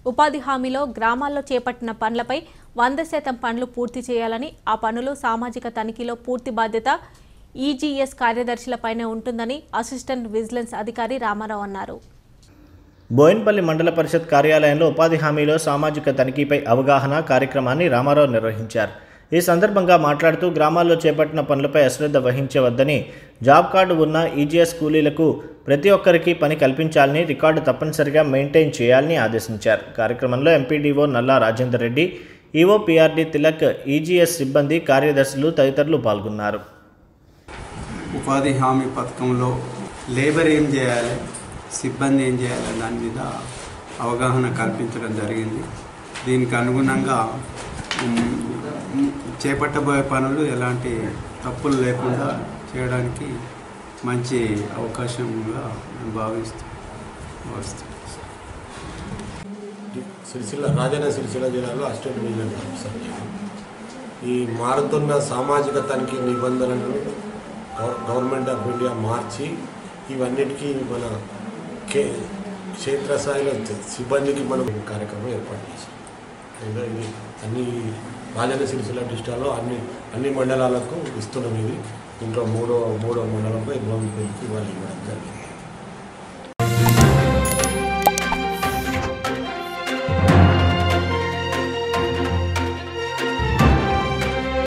ఉపాధి హామీలో గ్రామాల్లో చేపట్టిన పనులపై వంద శాతం పనులు పూర్తి చేయాలని ఆ పనులు సామాజిక తనిఖీలో పూర్తి బాధ్యత ఈజీఎస్ కార్యదర్శులపైనే ఉంటుందని అసిస్టెంట్ విజిలెన్స్ అధికారి రామారావు అన్నారు బోయిన్పల్లి మండల పరిషత్ కార్యాలయంలో ఉపాధి హామీలో సామాజిక తనిఖీపై అవగాహన కార్యక్రమాన్ని రామారావు నిర్వహించారు ఈ సందర్భంగా మాట్లాడుతూ గ్రామాల్లో చేపట్టిన పనులపై అశ్రద్ధ వహించవద్దని జాబ్ కార్డు ఉన్న ఈజీఎస్ కూలీలకు ప్రతి ఒక్కరికి పని కల్పించాలని రికార్డు తప్పనిసరిగా మెయింటైన్ చేయాలని ఆదేశించారు కార్యక్రమంలో MPDO Nalla Rajender Reddy EO PRD Tilak EGS సిబ్బంది కార్యదర్శులు తదితరులు పాల్గొన్నారు ఉపాధి హామీ పథకంలో లేబర్ ఏం చేయాలి సిబ్బంది ఏం చేయాలి దాని మీద అవగాహన కల్పించడం జరిగింది దీనికి అనుగుణంగా ఉమ్, ఉమ్, చేపట్టబోయే పనులు ఎలాంటి తప్పులు లేకుండా చేయడానికి మంచి అవకాశంగా నేను భావిస్తూ భావిస్తాను సిరిసిల్ల రాజన్న సిరిసిల్ల జిల్లాలో అసిస్టెంట్ విజిలెన్స్ ఆఫీసర్ ఈ మారుతున్న సామాజిక తనిఖీ నిబంధనలను గవ- గవర్నమెంట్ ఆఫ్ ఇండియా మార్చి ఇవన్నిటికీ మన కే క్షేత్రస్థాయిలో సిబ్బందికి మనం ఈ కార్యక్రమం ఏర్పాటు చేసాం ఇంకా ఇది అన్ని రాజన్న సిరిసిల్ల డిస్టాలో అన్ని అన్ని మండలాలకు ఇస్తున్నాం ఇది దీంట్లో మూడో మూడో మండలంపై గవర్నమెంట్కి ఇవ్వాలి ఇవ్వడం జరిగింది